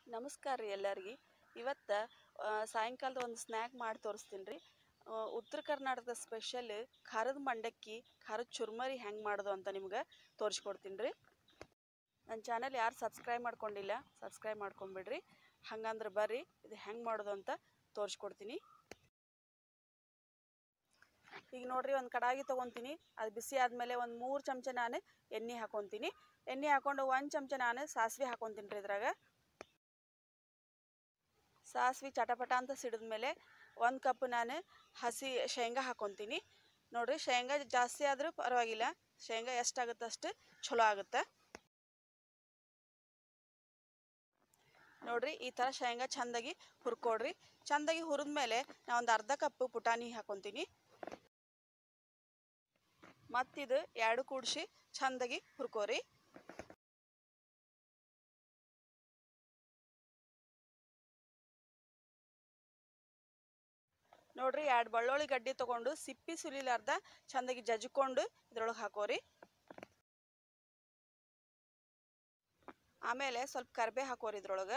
ನಮಸ್ಕಾರ ರೀ ಎಲ್ಲರಿಗೆ ಇವತ್ತು ಸಾಯಂಕಾಲದ ಒಂದು ಸ್ನ್ಯಾಕ್ ಮಾಡಿ ತೋರಿಸ್ತೀನಿ ರೀ ಉತ್ತರ ಕರ್ನಾಟಕದ ಸ್ಪೆಷಲ್ ಖಾರದ ಮಂಡಕ್ಕಿ ಖಾರದ ಚುರ್ಮರಿ ಹೆಂಗೆ ಮಾಡೋದು ಅಂತ ನಿಮ್ಗೆ ತೋರಿಸ್ಕೊಡ್ತೀನಿ ರೀ ನನ್ನ ಚಾನಲ್ ಯಾರು ಸಬ್ಸ್ಕ್ರೈಬ್ ಮಾಡ್ಕೊಂಡಿಲ್ಲ ಸಬ್ಸ್ಕ್ರೈಬ್ ಮಾಡ್ಕೊಂಬಿಡ್ರಿ ಹಂಗಂದ್ರೆ ಬರ್ರಿ ಇದು ಹೆಂಗೆ ಮಾಡೋದು ಅಂತ ತೋರಿಸ್ಕೊಡ್ತೀನಿ ಈಗ ನೋಡ್ರಿ ಒಂದು ಕಡಾಗಿ ತೊಗೊತೀನಿ ಅದು ಬಿಸಿ ಆದಮೇಲೆ ಒಂದು ಮೂರು ಚಮಚ ನಾನು ಎಣ್ಣೆ ಹಾಕೊತೀನಿ ಎಣ್ಣೆ ಹಾಕೊಂಡು ಒಂದು ಚಮಚ ನಾನು ಸಾಸಿವೆ ಹಾಕೊತೀನಿ ರೀ ಇದ್ರಾಗ ಸಾಸ್ವೆ ಚಟಪಟ ಅಂತ ಸಿಡಿದ್ಮೇಲೆ ಒಂದು ಕಪ್ ನಾನು ಹಸಿ ಶೇಂಗಾ ಹಾಕೊತೀನಿ ನೋಡ್ರಿ ಶೇಂಗಾ ಜಾಸ್ತಿ ಆದರೂ ಪರವಾಗಿಲ್ಲ ಶೇಂಗಾ ಎಷ್ಟಾಗುತ್ತೆ ಅಷ್ಟು ಚಲೋ ಆಗುತ್ತೆ ನೋಡ್ರಿ ಈ ಥರ ಶೇಂಗಾ ಚೆಂದಾಗಿ ಹುರ್ಕೊಡ್ರಿ ಚೆಂದಾಗಿ ಹುರಿದ್ಮೇಲೆ ನಾ ಒಂದು ಅರ್ಧ ಕಪ್ ಪುಟಾಣಿ ಹಾಕೊತೀನಿ ಮತ್ತಿದು ಎರಡು ಕೂಡಿಸಿ ಚೆಂದಾಗಿ ಹುರ್ಕೋರಿ ನೋಡ್ರಿ ಎರಡು ಬೆಳ್ಳುಳ್ಳಿ ಗಡ್ಡೆ ತೊಗೊಂಡು ಸಿಪ್ಪಿ ಸುಲಿಲಾರ್ದ ಚೆಂದಾಗಿ ಜಜ್ಕೊಂಡು ಇದ್ರೊಳಗೆ ಹಾಕೋರಿ ಆಮೇಲೆ ಸ್ವಲ್ಪ ಕರ್ಬೇ ಹಾಕೋರಿ ಇದ್ರೊಳಗೆ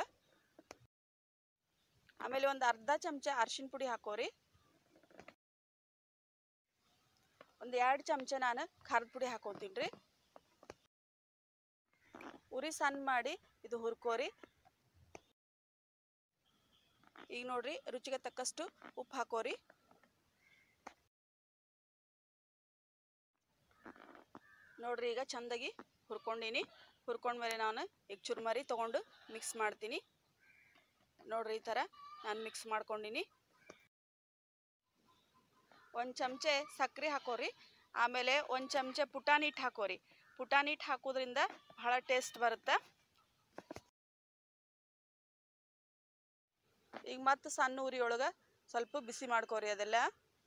ಆಮೇಲೆ ಒಂದು ಅರ್ಧ ಚಮಚ ಅರ್ಶಿನ ಪುಡಿ ಹಾಕೋರಿ ಒಂದು ಎರಡು ಚಮಚ ನಾನು ಖಾರದ ಪುಡಿ ಹಾಕೋತೀನಿ ರೀ ಉರಿ ಸಣ್ಣ ಮಾಡಿ ಇದು ಹುರ್ಕೋರಿ ಈಗ ನೋಡ್ರಿ ರುಚಿಗೆ ತಕ್ಕಷ್ಟು ಉಪ್ಪು ಹಾಕೋರಿ ನೋಡ್ರಿ ಈಗ ಚಂದಾಗಿ ಹುರ್ಕೊಂಡೀನಿ ಹುರ್ಕೊಂಡ್ಮೇಲೆ ನಾನು ಈಗ ಚುರ್ಮರಿ ತೊಗೊಂಡು ಮಿಕ್ಸ್ ಮಾಡ್ತೀನಿ ನೋಡ್ರಿ ಈ ಥರ ನಾನು ಮಿಕ್ಸ್ ಮಾಡ್ಕೊಂಡೀನಿ ಒಂದು ಚಮಚೆ ಸಕ್ಕರೆ ಹಾಕೋರಿ ಆಮೇಲೆ ಒಂದು ಚಮಚೆ ಪುಟಾಣಿ ಹಿಟ್ಟು ಹಾಕೋರಿ ಪುಟಾಣಿ ಹಿಟ್ಟು ಹಾಕೋದ್ರಿಂದ ಭಾಳ ಟೇಸ್ಟ್ ಬರುತ್ತೆ ಈಗ ಮತ್ತೆ ಸಣ್ಣ ಉರಿ ಒಳಗೆ ಸ್ವಲ್ಪ ಬಿಸಿ ಮಾಡ್ಕೋರಿ ಅದೆಲ್ಲ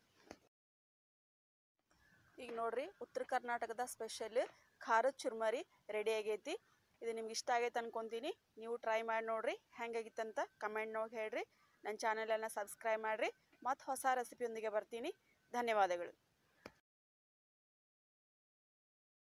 ಈಗ ನೋಡ್ರಿ ಉತ್ತರ ಕರ್ನಾಟಕದ ಸ್ಪೆಷಲ್ ಖಾರದ ಚುರ್ಮರಿ ರೆಡಿ ಆಗೈತಿ ಇದು ನಿಮ್ಗೆ ಇಷ್ಟ ಆಗೈತೆ ಅನ್ಕೊತೀನಿ ನೀವು ಟ್ರೈ ಮಾಡಿ ನೋಡ್ರಿ ಹೆಂಗಾಗಿತ್ತಂತ ಕಮೆಂಟ್ ನೋಡಿ ಹೇಳ್ರಿ ನನ್ನ ಚಾನಲನ್ನು ಸಬ್ಸ್ಕ್ರೈಬ್ ಮಾಡಿರಿ ಮತ್ತು ಹೊಸ ರೆಸಿಪಿಯೊಂದಿಗೆ ಬರ್ತೀನಿ ಧನ್ಯವಾದಗಳು